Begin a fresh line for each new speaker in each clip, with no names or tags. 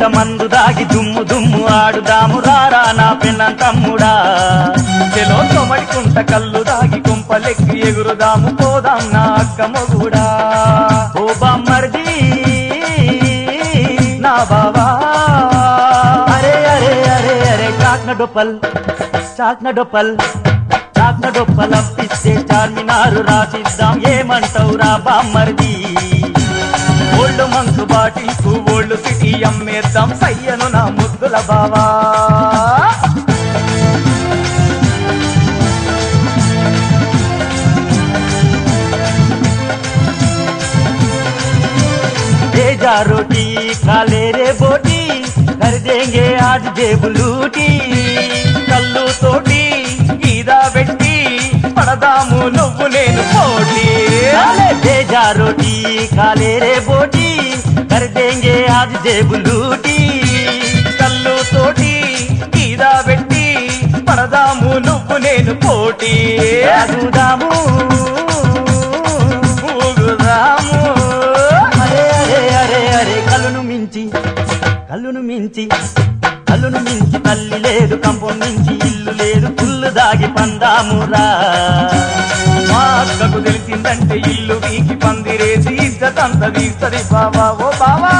పేట మందు దాగి దుమ్ము దుమ్ము ఆడుదాము రారా నా పిల్ల తమ్ముడా చెలో తొమడికుంట కళ్ళు దాగి కుంపలెక్కి ఎగురుదాము పోదాం నా అక్క మొగుడా ఓ బామ్మర్ది నా బావా అరే అరే అరే అరే చాక్న డొప్పల్ చాక్న డొప్పల్ చాక్న డొప్పల్ అప్పిస్తే చార్మినారు రాసిద్దాం ఏమంటావు రా బామ్మర్ది ఓల్డ్ మంకు బాటిల్కు ఓల్డ్ సిటీ అమ్మేద్దాం సయ్యను నా ముద్దుల బావా भेजा रोटी काले रे बोटी कर देंगे आज जेब लूटी కళ్ళు తోటి గీదా పెట్టి పడదాము నువ్వు నేను పోటీ भेजा रोटी काले रे बोटी कर देंगे आज जेब लूटी కళ్ళు తోటి గీదా పెట్టి పడదాము నువ్వు నేను పోటీ అడుగుదాము ఊగుదాము అరే అరే అరే అరే కళ్ళును మించి కళ్ళును మించి కళ్ళును మించి తల్లి లేదు కంపం మించి ఇల్లు లేదు పుల్లు దాగి పందామురా మా అక్కకు తెలిసిందంటే ఇల్లు వీకి పందిరేసి ఇద్దతంత తీస్తది బావా ఓ బావా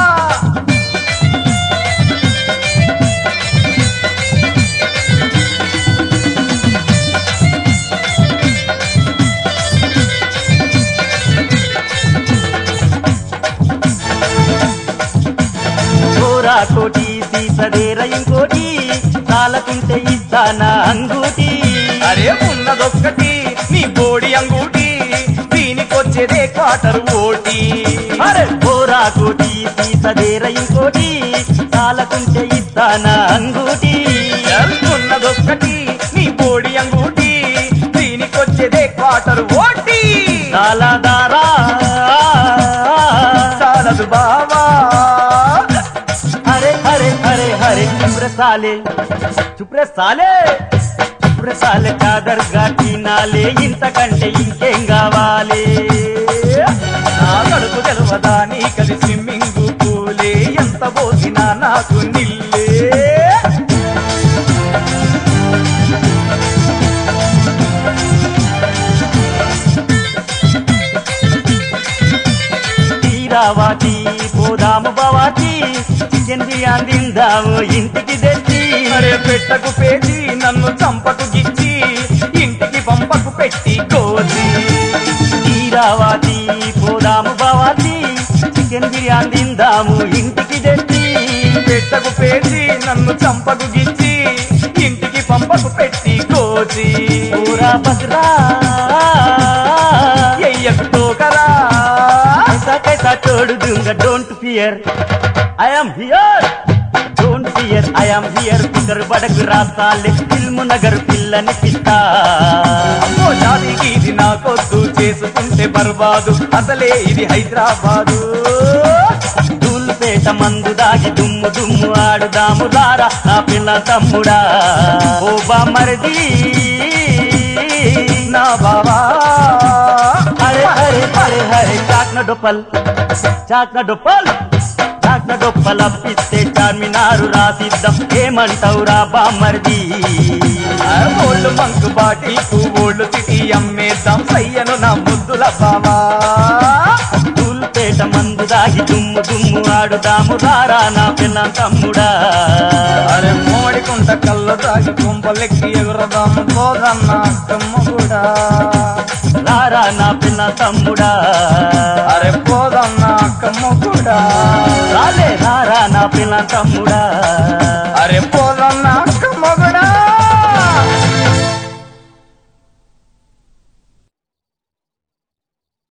కోరా కోటి సీసదేర ఇంకోటి చాలకుంటే ఇస్తానా అంగూటి
అరే ఉన్నదొక్కటి నీ బోడి అంగూటి దీనికొచ్చేదే క్వార్టర్ ఓటి
అరే కోరా కోటి సీసదేర ఇంకోటి చాలకుంటే ఇస్తానా అంగూటి
ఉన్నదొక్కటి నీ బోడి అంగూటి దీనికొచ్చేదే క్వార్టర్ ఓటి
చాలా దారా
చాలదు బావా
అరే అరే అరే అరే చుప్ర సాలే చుప్ర సాలే చుప్ర సాలే కాదర్గా తినాలే ఇంతకంటే ఇంకేం కావాలి
నా కడుపు తెలవదా నీ కలి స్విమ్మింగ్ పూలే ఎంత పోసినా నాకు నిల్లే
తీరావాటి పోదాము బవాటి చికెన్ బిర్యానీ తిందాము ఇంటికి తెచ్చి
అరే పెట్టకు పేచి నన్ను చంపకు గిచ్చి ఇంటికి పంపకు పెట్టి కోసి
తీరావాటి పోదాము బవాటి చికెన్ బిర్యానీ తిందాము ఇంటికి తెచ్చి
పెట్టకు పేచి నన్ను చంపకు గిచ్చి ఇంటికి పంపకు పెట్టి కోసి
పూరా బసరా
ఎయ్యకు తోకరా
कैसा कैसा छोड़ दूंगा don't fear I am here don't fear I am here फिकर बड़क रासाले ఫిల్మ్ నగర్ పిల్లని పిస్తా
అమ్మో జాతికి ఇది నాకొద్దు చేసుకుంటే బర్బాదు అసలే ఇది హైదరాబాదు
దూల్పేట మందు దాగి దుమ్ము దుమ్ము ఆడుదాము రారా నా పిల్ల తమ్ముడా ఓ బామర్ది
నా బావా
హరే హరే హరే హరే చాక్న డొప్పల్ చాక్న డొప్పల్ చాక్న డొప్పల్ అప్పిస్తే చార్మినారు రాసిద్దాం ఏమంటావురా బామర్ది
ఓల్డ్ మంకు బాటిల్కు ఓల్డ్ సిటీ అమ్మేద్దాం సయ్యను నా ముద్దుల బావా
తూల్పేట మందు దాగి దుమ్ము దుమ్ము ఆడుదాము రారా నా పిల్ల తమ్ముడా
అరే మోడికుంట కళ్ళు తాగి కుంపలెక్కి ఎగురదాము పోదన్న అక్కమ్మ కూడా
రారా నా పిల్ల తమ్ముడా
అరే పోదన్న అక్కమ్మ కూడా
రాలే రారా నా పిల్ల తమ్ముడా